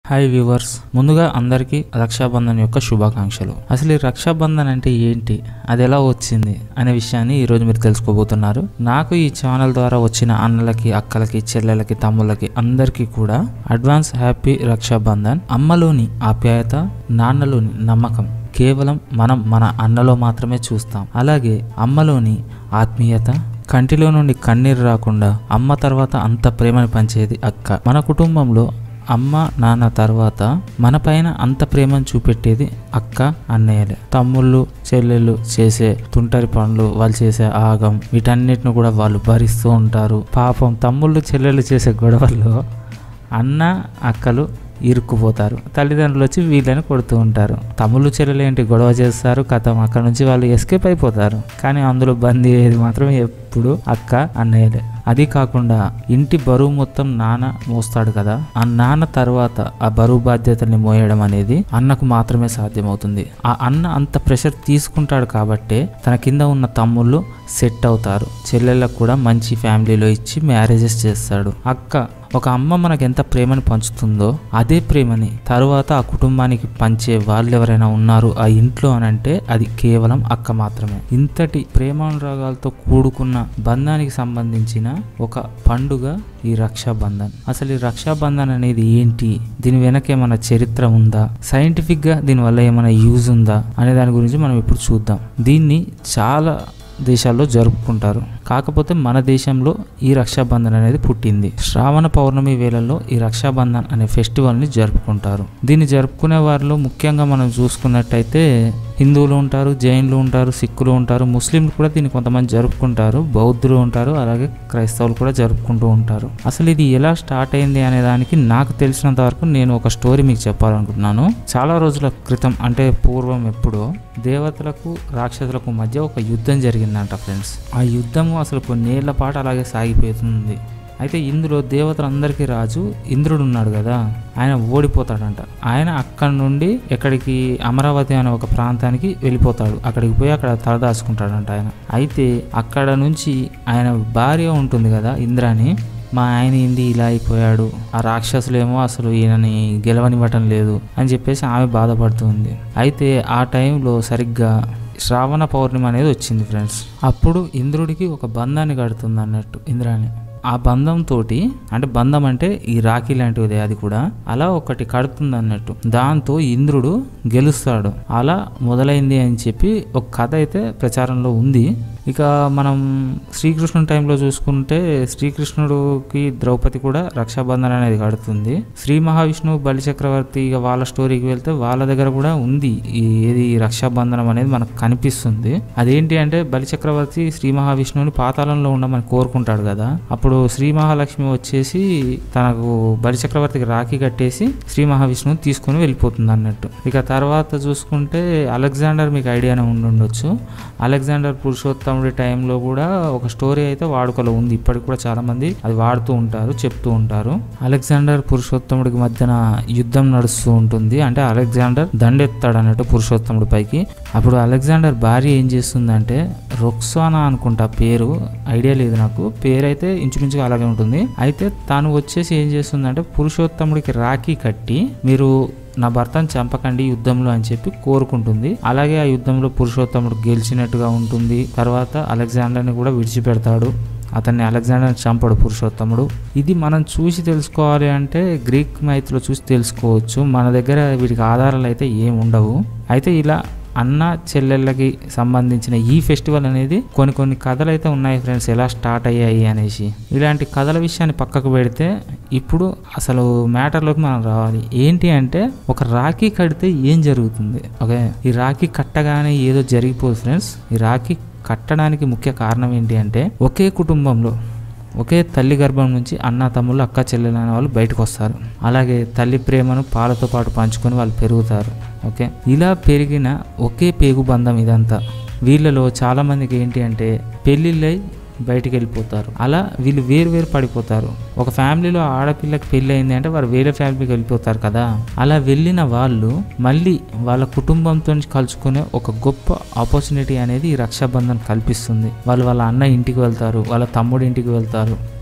hi viewers ముందుగా అందరికీ రక్షాబంధన్ యొక్క శుభాకాంక్షలు అసలు ఈ రక్షాబంధన్ అంటే ఏంటి అది ఎలా వచ్చింది అనే విషయాన్ని ఈరోజు మీరు తెలుసుకోబోతున్నారు నాకు ఈ ఛానల్ ద్వారా వచ్చిన అన్నలకి అక్కలకి చెల్లెలకి తమ్ముళ్ళకి అందరికీ కూడా అడ్వాన్స్ హ్యాపీ రక్షాబంధన్ అమ్మలోని ఆప్యాయత నాన్నలోని నమ్మకం కేవలం మనం మన అన్నలో మాత్రమే చూస్తాం అలాగే అమ్మలోని ఆత్మీయత కంటిలో నుండి కన్నీరు రాకుండా అమ్మ తర్వాత అంత ప్రేమని పంచేది అక్క మన కుటుంబంలో అమ్మ నాన్న తర్వాత మన పైన అంత ప్రేమను చూపెట్టేది అక్క అన్నయ్యలే తమ్ముళ్ళు చెల్లెళ్ళు చేసే తుంటరి పనులు వాళ్ళు చేసే ఆగం వీటన్నిటిని కూడా వాళ్ళు భరిస్తూ ఉంటారు పాపం తమ్ముళ్ళు చెల్లెళ్ళు చేసే గొడవల్లో అన్న అక్కలు ఇరుక్కుపోతారు తల్లిదండ్రులు వచ్చి వీళ్ళని కొడుతూ ఉంటారు తమ్ముళ్ళు చెల్లెలు ఏంటి గొడవ చేస్తారు కథం అక్కడ నుంచి వాళ్ళు ఎస్కేప్ అయిపోతారు కానీ అందులో బందీ అయ్యేది మాత్రం ఎప్పుడు అక్క అన్నయ్యలే అది కాకుండా ఇంటి బరువు మొత్తం నాన్న మోస్తాడు కదా ఆ నాన్న తర్వాత ఆ బరువు బాధ్యతల్ని మోయడం అనేది అన్నకు మాత్రమే సాధ్యమవుతుంది ఆ అన్న అంత ప్రెషర్ తీసుకుంటాడు కాబట్టే తన కింద ఉన్న తమ్ముళ్ళు సెట్ అవుతారు చెల్లెళ్ళకు కూడా మంచి ఫ్యామిలీలో ఇచ్చి మ్యారేజెస్ చేస్తాడు అక్క ఒక అమ్మ మనకు ఎంత ప్రేమని పంచుతుందో అదే ప్రేమని తరువాత ఆ కుటుంబానికి పంచే వాళ్ళు ఎవరైనా ఉన్నారు ఆ ఇంట్లో అని అంటే అది కేవలం అక్క మాత్రమే ఇంతటి ప్రేమానురాగాలతో కూడుకున్న బంధానికి సంబంధించిన ఒక పండుగ ఈ రక్షాబంధన్ అసలు ఈ రక్షాబంధన్ అనేది ఏంటి దీని వెనక ఏమైనా చరిత్ర ఉందా సైంటిఫిక్ గా దీని వల్ల ఏమైనా యూజ్ ఉందా అనే దాని గురించి మనం ఇప్పుడు చూద్దాం దీన్ని చాలా దేశాల్లో జరుపుకుంటారు కాకపోతే మన దేశంలో ఈ రక్షాబంధన్ అనేది పుట్టింది శ్రావణ పౌర్ణమి వేళల్లో ఈ రక్షాబంధన్ అనే ఫెస్టివల్ని జరుపుకుంటారు దీన్ని జరుపుకునే వారిలో ముఖ్యంగా మనం చూసుకున్నట్టయితే హిందువులు ఉంటారు జైన్లు ఉంటారు సిక్కులు ఉంటారు ముస్లింలు కూడా దీన్ని కొంతమంది జరుపుకుంటారు బౌద్ధులు ఉంటారు అలాగే క్రైస్తవులు కూడా జరుపుకుంటూ ఉంటారు అసలు ఇది ఎలా స్టార్ట్ అయింది అనే దానికి నాకు తెలిసినంత వరకు నేను ఒక స్టోరీ మీకు చెప్పాలనుకుంటున్నాను చాలా రోజుల క్రితం అంటే పూర్వం ఎప్పుడో దేవతలకు రాక్షసులకు మధ్య ఒక యుద్ధం జరిగిందంట ఫ్రెండ్స్ ఆ యుద్ధము అసలు కొన్నేళ్ల పాటు అలాగే సాగిపోతుంది అయితే ఇందులో దేవతలందరికీ రాజు ఇంద్రుడు ఉన్నాడు కదా ఆయన ఓడిపోతాడంట ఆయన అక్కడ నుండి ఎక్కడికి అమరావతి అనే ఒక ప్రాంతానికి వెళ్ళిపోతాడు అక్కడికి పోయి అక్కడ తలదాచుకుంటాడంట ఆయన అయితే అక్కడ నుంచి ఆయన భార్య ఉంటుంది కదా ఇంద్రాని మా ఆయన ఏంది ఇలా అయిపోయాడు ఆ రాక్షసులేమో అసలు ఈయనని గెలవనివ్వటం లేదు అని చెప్పేసి ఆమె బాధపడుతుంది అయితే ఆ టైంలో సరిగ్గా శ్రావణ పౌర్ణమి అనేది వచ్చింది ఫ్రెండ్స్ అప్పుడు ఇంద్రుడికి ఒక బంధాన్ని కడుతుంది అన్నట్టు ఇంద్రాని ఆ బంధంతో అంటే బంధం అంటే ఈ రాఖీ లాంటిది అది కూడా అలా ఒకటి కడుతుంది అన్నట్టు దాంతో ఇంద్రుడు గెలుస్తాడు అలా మొదలైంది అని చెప్పి ఒక కథ అయితే ప్రచారంలో ఉంది ఇక మనం శ్రీకృష్ణుడి టైంలో చూసుకుంటే శ్రీకృష్ణుడికి ద్రౌపది కూడా రక్షాబంధన్ అనేది కడుతుంది శ్రీ మహావిష్ణువు బలిచక్రవర్తి ఇక వాళ్ళ స్టోరీకి వెళ్తే వాళ్ళ దగ్గర కూడా ఉంది ఈ ఏది రక్షాబంధనం అనేది మనకు కనిపిస్తుంది అదేంటి అంటే బలిచక్రవర్తి శ్రీ మహావిష్ణువుని పాతాళంలో ఉండమని కోరుకుంటాడు కదా అప్పుడు శ్రీ మహాలక్ష్మి వచ్చేసి తనకు బలిచక్రవర్తికి రాఖీ కట్టేసి శ్రీ మహావిష్ణువుని తీసుకొని వెళ్ళిపోతుంది అన్నట్టు ఇక తర్వాత చూసుకుంటే అలెగ్జాండర్ మీకు ఐడియానే ఉండుండొచ్చు అలెగ్జాండర్ పురుషోత్తముడి టైంలో కూడా ఒక స్టోరీ అయితే వాడుకలో ఉంది ఇప్పటికి కూడా చాలా మంది అది వాడుతూ ఉంటారు చెప్తూ ఉంటారు అలెగ్జాండర్ పురుషోత్తముడికి మధ్యన యుద్ధం నడుస్తూ ఉంటుంది అంటే అలెగ్జాండర్ దండెత్తాడు అన్నట్టు పురుషోత్తముడి పైకి అప్పుడు అలెగ్జాండర్ భార్య ఏం చేస్తుందంటే రొక్సానా అనుకుంటా పేరు ఐడియా లేదు నాకు పేరు అయితే ఇంచుమించుగా అలాగే ఉంటుంది అయితే తాను వచ్చేసి ఏం చేస్తుందంటే పురుషోత్తముడికి రాఖీ కట్టి మీరు నా భర్తను చంపకండి యుద్ధంలో అని చెప్పి కోరుకుంటుంది అలాగే ఆ యుద్ధంలో పురుషోత్తముడు గెలిచినట్టుగా ఉంటుంది తర్వాత అలెగ్జాండర్ని కూడా విడిచిపెడతాడు అతన్ని అలెగ్జాండర్ని చంపడు పురుషోత్తముడు ఇది మనం చూసి తెలుసుకోవాలి అంటే గ్రీక్ మైత్లో చూసి తెలుసుకోవచ్చు మన దగ్గర వీటికి ఆధారాలు అయితే ఏమి ఉండవు అయితే ఇలా అన్న చెల్లెళ్ళకి సంబంధించిన ఈ ఫెస్టివల్ అనేది కొన్ని కొన్ని కథలు అయితే ఉన్నాయి ఫ్రెండ్స్ ఎలా స్టార్ట్ అయ్యాయి అనేసి ఇలాంటి కథల విషయాన్ని పక్కకు పెడితే ఇప్పుడు అసలు మ్యాటర్లోకి మనం రావాలి ఏంటి అంటే ఒక రాఖీ కడితే ఏం జరుగుతుంది ఓకే ఈ రాఖీ కట్టగానే ఏదో జరిగిపోదు ఫ్రెండ్స్ ఈ రాఖీ కట్టడానికి ముఖ్య కారణం ఏంటి అంటే ఒకే కుటుంబంలో ఒకే తల్లి గర్భం నుంచి అన్న తమ్ముళ్ళు అక్క చెల్లెలు అనే వాళ్ళు బయటకు వస్తారు అలాగే తల్లి ప్రేమను పాలతో పాటు పంచుకొని వాళ్ళు పెరుగుతారు ఓకే ఇలా పెరిగిన ఒకే పేగు బంధం ఇదంతా వీళ్ళలో చాలామందికి ఏంటి అంటే పెళ్ళిళ్ళై బయటికి వెళ్ళిపోతారు అలా వీళ్ళు వేరు వేరు పడిపోతారు ఒక ఫ్యామిలీలో ఆడపిల్లకి పెళ్ళి అయింది అంటే వారు వేరే ఫ్యామిలీకి వెళ్ళిపోతారు కదా అలా వెళ్ళిన వాళ్ళు మళ్ళీ వాళ్ళ కుటుంబంతో కలుసుకునే ఒక గొప్ప ఆపర్చునిటీ అనేది ఈ రక్షాబంధన్ కల్పిస్తుంది వాళ్ళు వాళ్ళ అన్న ఇంటికి వెళ్తారు వాళ్ళ తమ్ముడి ఇంటికి వెళ్తారు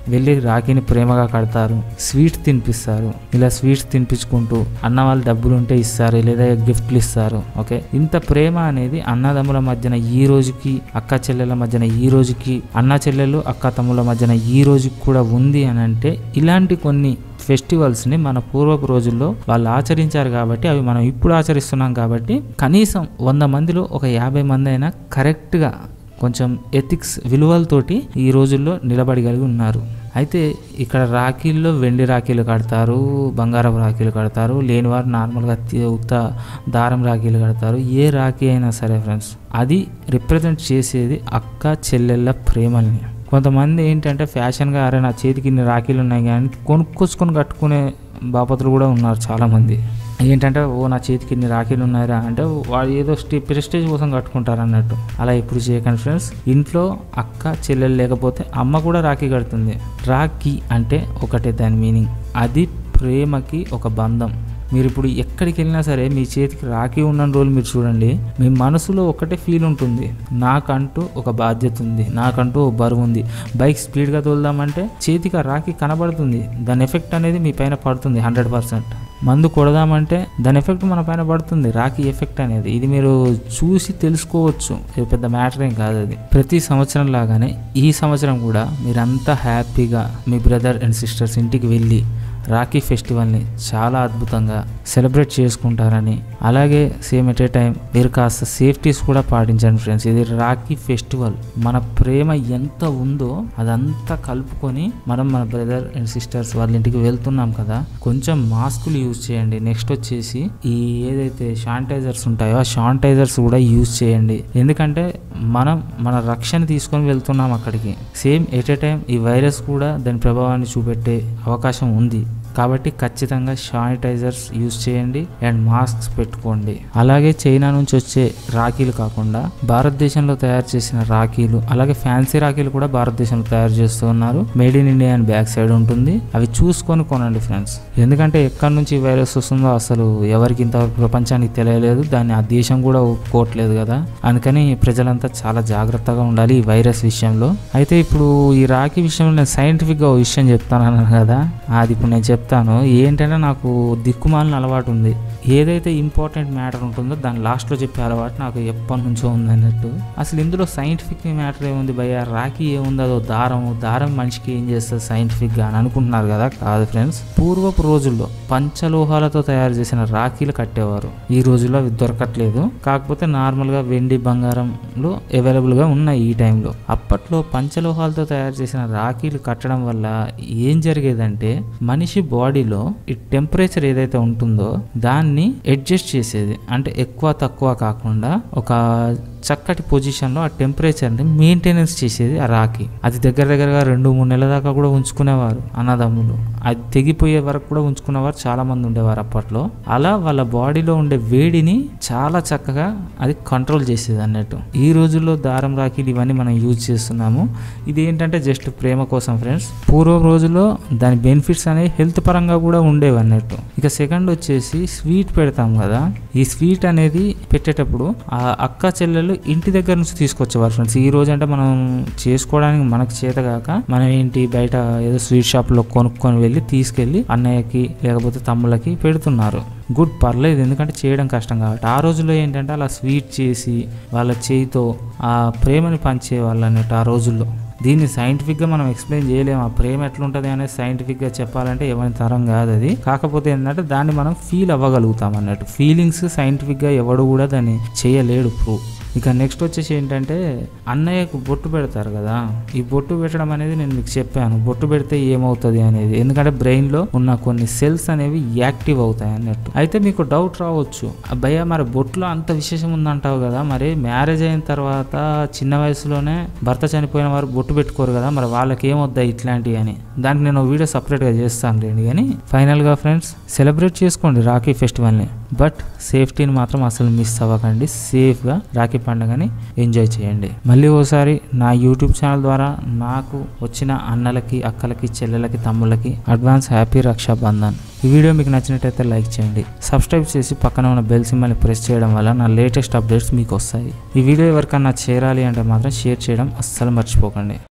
వెళ్ళి రాఖీని ప్రేమగా కడతారు స్వీట్ తినిపిస్తారు ఇలా స్వీట్స్ తినిపించుకుంటూ అన్న వాళ్ళు డబ్బులు ఉంటే ఇస్తారు లేదా గిఫ్ట్లు ఇస్తారు ఓకే ఇంత ప్రేమ అనేది అన్నదమ్ముల మధ్యన ఈ రోజుకి అక్క చెల్లెల మధ్యన ఈ రోజుకి అన్న చెల్లెలు అక్క తమ్ముల మధ్యన ఈ రోజుకి కూడా ఉంది అని అంటే ఇలాంటి కొన్ని ఫెస్టివల్స్ని మన పూర్వపు రోజుల్లో వాళ్ళు ఆచరించారు కాబట్టి అవి మనం ఇప్పుడు ఆచరిస్తున్నాం కాబట్టి కనీసం వంద మందిలో ఒక యాభై మంది అయినా కరెక్ట్గా కొంచెం ఎథిక్స్ విలువలతోటి ఈ రోజుల్లో నిలబడగలిగి ఉన్నారు అయితే ఇక్కడ రాఖీల్లో వెండి రాఖీలు కడతారు బంగారపు రాఖీలు కడతారు లేని వారు నార్మల్గా తి- ఉత్త దారం రాఖీలు కడతారు ఏ రాఖీ అయినా సరే ఫ్రెండ్స్ అది రిప్రజెంట్ చేసేది అక్క చెల్లెళ్ళ ప్రేమల్ని కొంతమంది ఏంటంటే ఫ్యాషన్గా అరే నా చేతికి ఇన్ని రాఖీలు ఉన్నాయి కానీ కొనుక్కొచ్చుకొని కట్టుకునే బాపతులు కూడా ఉన్నారు చాలామంది ఏంటంటే ఓ నా చేతికి ఇన్ని రాఖీలు ఉన్నాయిరా అంటే వాడు ఏదో స్టే ప్రెస్టేజ్ కోసం కట్టుకుంటారు అన్నట్టు అలా ఎప్పుడు చేయకండి ఫ్రెండ్స్ ఇంట్లో అక్క చెల్లెలు లేకపోతే అమ్మ కూడా రాఖీ కడుతుంది రాఖీ అంటే ఒకటే దాని మీనింగ్ అది ప్రేమకి ఒక బంధం మీరు ఇప్పుడు ఎక్కడికి వెళ్ళినా సరే మీ చేతికి రాఖీ ఉన్న రోజులు మీరు చూడండి మీ మనసులో ఒకటే ఫీల్ ఉంటుంది నాకంటూ ఒక బాధ్యత ఉంది నాకంటూ ఒక బరువు ఉంది బైక్ స్పీడ్గా తోలుదామంటే చేతికి ఆ రాఖీ కనబడుతుంది దాని ఎఫెక్ట్ అనేది మీ పైన పడుతుంది హండ్రెడ్ పర్సెంట్ మందు కొడదామంటే దాని ఎఫెక్ట్ మన పైన పడుతుంది రాఖీ ఎఫెక్ట్ అనేది ఇది మీరు చూసి తెలుసుకోవచ్చు ఇది పెద్ద మ్యాటర్ ఏం కాదు అది ప్రతి సంవత్సరం లాగానే ఈ సంవత్సరం కూడా మీరంతా హ్యాపీగా మీ బ్రదర్ అండ్ సిస్టర్స్ ఇంటికి వెళ్ళి రాఖీ ఫెస్టివల్ని చాలా అద్భుతంగా సెలబ్రేట్ చేసుకుంటారని అలాగే సేమ్ ఎట్ ఏ టైం మీరు కాస్త సేఫ్టీస్ కూడా పాటించండి ఫ్రెండ్స్ ఇది రాఖీ ఫెస్టివల్ మన ప్రేమ ఎంత ఉందో అదంతా కలుపుకొని మనం మన బ్రదర్ అండ్ సిస్టర్స్ వాళ్ళ ఇంటికి వెళ్తున్నాం కదా కొంచెం మాస్కులు యూజ్ చేయండి నెక్స్ట్ వచ్చేసి ఈ ఏదైతే శానిటైజర్స్ ఉంటాయో ఆ శానిటైజర్స్ కూడా యూజ్ చేయండి ఎందుకంటే మనం మన రక్షణ తీసుకొని వెళ్తున్నాం అక్కడికి సేమ్ ఎట్ ఏ టైం ఈ వైరస్ కూడా దాని ప్రభావాన్ని చూపెట్టే అవకాశం ఉంది కాబట్టి ఖచ్చితంగా శానిటైజర్స్ యూజ్ చేయండి అండ్ మాస్క్స్ పెట్టుకోండి అలాగే చైనా నుంచి వచ్చే రాఖీలు కాకుండా భారతదేశంలో తయారు చేసిన రాఖీలు అలాగే ఫ్యాన్సీ రాఖీలు కూడా భారతదేశంలో తయారు చేస్తూ ఉన్నారు మేడ్ ఇన్ ఇండియా అని బ్యాక్ సైడ్ ఉంటుంది అవి చూసుకొని కొనండి ఫ్రెండ్స్ ఎందుకంటే ఎక్కడి నుంచి ఈ వైరస్ వస్తుందో అసలు ఎవరికి ఇంతవరకు ప్రపంచానికి తెలియలేదు దాన్ని ఆ దేశం కూడా ఒప్పుకోవట్లేదు కదా అందుకని ప్రజలంతా చాలా జాగ్రత్తగా ఉండాలి ఈ వైరస్ విషయంలో అయితే ఇప్పుడు ఈ రాఖీ విషయంలో నేను సైంటిఫిక్గా ఒక విషయం చెప్తాను అన్నాను కదా అది ఇప్పుడు నేను చెప్తాను ఏంటంటే నాకు దిక్కుమాలిన అలవాటు ఉంది ఏదైతే ఇంపార్టెంట్ మ్యాటర్ ఉంటుందో దాని లాస్ట్లో చెప్పే అలవాటు నాకు ఎప్పటి నుంచో ఉంది అన్నట్టు అసలు ఇందులో సైంటిఫిక్ మ్యాటర్ ఏముంది భయ్య రాఖీ ఏముంది అదో దారం దారం మనిషికి ఏం చేస్తుంది సైంటిఫిక్గా అని అనుకుంటున్నారు కదా కాదు ఫ్రెండ్స్ పూర్వపు రోజుల్లో పంచలోహాలతో తయారు చేసిన రాఖీలు కట్టేవారు ఈ రోజుల్లో అవి దొరకట్లేదు కాకపోతే నార్మల్గా వెండి బంగారంలో అవైలబుల్గా ఉన్నాయి ఈ టైంలో అప్పట్లో పంచలోహాలతో తయారు చేసిన రాఖీలు కట్టడం వల్ల ఏం జరిగేదంటే మనిషి బాడీలో ఈ టెంపరేచర్ ఏదైతే ఉంటుందో దాన్ని అడ్జస్ట్ చేసేది అంటే ఎక్కువ తక్కువ కాకుండా ఒక చక్కటి పొజిషన్లో ఆ టెంపరేచర్ని మెయింటెనెన్స్ చేసేది ఆ రాఖీ అది దగ్గర దగ్గరగా రెండు మూడు నెలల దాకా కూడా ఉంచుకునేవారు అన్నదమ్ములు అది తెగిపోయే వరకు కూడా ఉంచుకునేవారు చాలా మంది ఉండేవారు అప్పట్లో అలా వాళ్ళ బాడీలో ఉండే వేడిని చాలా చక్కగా అది కంట్రోల్ చేసేది అన్నట్టు ఈ రోజుల్లో దారం రాఖీలు ఇవన్నీ మనం యూజ్ చేస్తున్నాము ఇది ఏంటంటే జస్ట్ ప్రేమ కోసం ఫ్రెండ్స్ పూర్వ రోజుల్లో దాని బెనిఫిట్స్ అనేవి హెల్త్ పరంగా కూడా ఉండేవి అన్నట్టు ఇక సెకండ్ వచ్చేసి స్వీట్ పెడతాం కదా ఈ స్వీట్ అనేది పెట్టేటప్పుడు ఆ అక్క చెల్లెలు ఇంటి దగ్గర నుంచి తీసుకొచ్చేవారు ఫ్రెండ్స్ ఈ రోజు అంటే మనం చేసుకోవడానికి మనకు చేత కాక మనం ఏంటి బయట ఏదో స్వీట్ షాప్లో కొనుక్కొని వెళ్ళి తీసుకెళ్ళి అన్నయ్యకి లేకపోతే తమ్ముళ్ళకి పెడుతున్నారు గుడ్ పర్లేదు ఎందుకంటే చేయడం కష్టం కాబట్టి ఆ రోజుల్లో ఏంటంటే అలా స్వీట్ చేసి వాళ్ళ చేయితో ఆ ప్రేమని పంచేవాళ్ళు అన్నట్టు ఆ రోజుల్లో దీన్ని సైంటిఫిక్గా మనం ఎక్స్ప్లెయిన్ చేయలేము ఆ ప్రేమ ఎట్లుంటుంది అనేది సైంటిఫిక్గా చెప్పాలంటే ఎవరి తరం కాదు అది కాకపోతే ఏంటంటే దాన్ని మనం ఫీల్ అవ్వగలుగుతాం అన్నట్టు ఫీలింగ్స్ సైంటిఫిక్గా ఎవడు కూడా దాన్ని చేయలేడు ప్రూవ్ ఇక నెక్స్ట్ వచ్చేసి ఏంటంటే అన్నయ్యకు బొట్టు పెడతారు కదా ఈ బొట్టు పెట్టడం అనేది నేను మీకు చెప్పాను బొట్టు పెడితే ఏమవుతుంది అనేది ఎందుకంటే బ్రెయిన్లో ఉన్న కొన్ని సెల్స్ అనేవి యాక్టివ్ అవుతాయి అన్నట్టు అయితే మీకు డౌట్ రావచ్చు అబ్బయ్య మరి బొట్టులో అంత విశేషం ఉందంటావు కదా మరి మ్యారేజ్ అయిన తర్వాత చిన్న వయసులోనే భర్త చనిపోయిన వారు బొట్టు పెట్టుకోరు కదా మరి వాళ్ళకి ఏమొద్దా ఇట్లాంటివి అని దానికి నేను వీడియో సపరేట్గా చేస్తాను లేండి కానీ ఫైనల్గా ఫ్రెండ్స్ సెలబ్రేట్ చేసుకోండి రాఖీ ఫెస్టివల్ని బట్ సేఫ్టీని మాత్రం అసలు మిస్ అవ్వకండి సేఫ్గా రాఖీ పండుగని ఎంజాయ్ చేయండి మళ్ళీ ఓసారి నా యూట్యూబ్ ఛానల్ ద్వారా నాకు వచ్చిన అన్నలకి అక్కలకి చెల్లెలకి తమ్ముళ్ళకి అడ్వాన్స్ హ్యాపీ రక్షాబంధన్ ఈ వీడియో మీకు నచ్చినట్టయితే లైక్ చేయండి సబ్స్క్రైబ్ చేసి పక్కన ఉన్న బెల్ సింబల్ని ప్రెస్ చేయడం వల్ల నా లేటెస్ట్ అప్డేట్స్ మీకు వస్తాయి ఈ వీడియో ఎవరికన్నా చేరాలి అంటే మాత్రం షేర్ చేయడం అస్సలు మర్చిపోకండి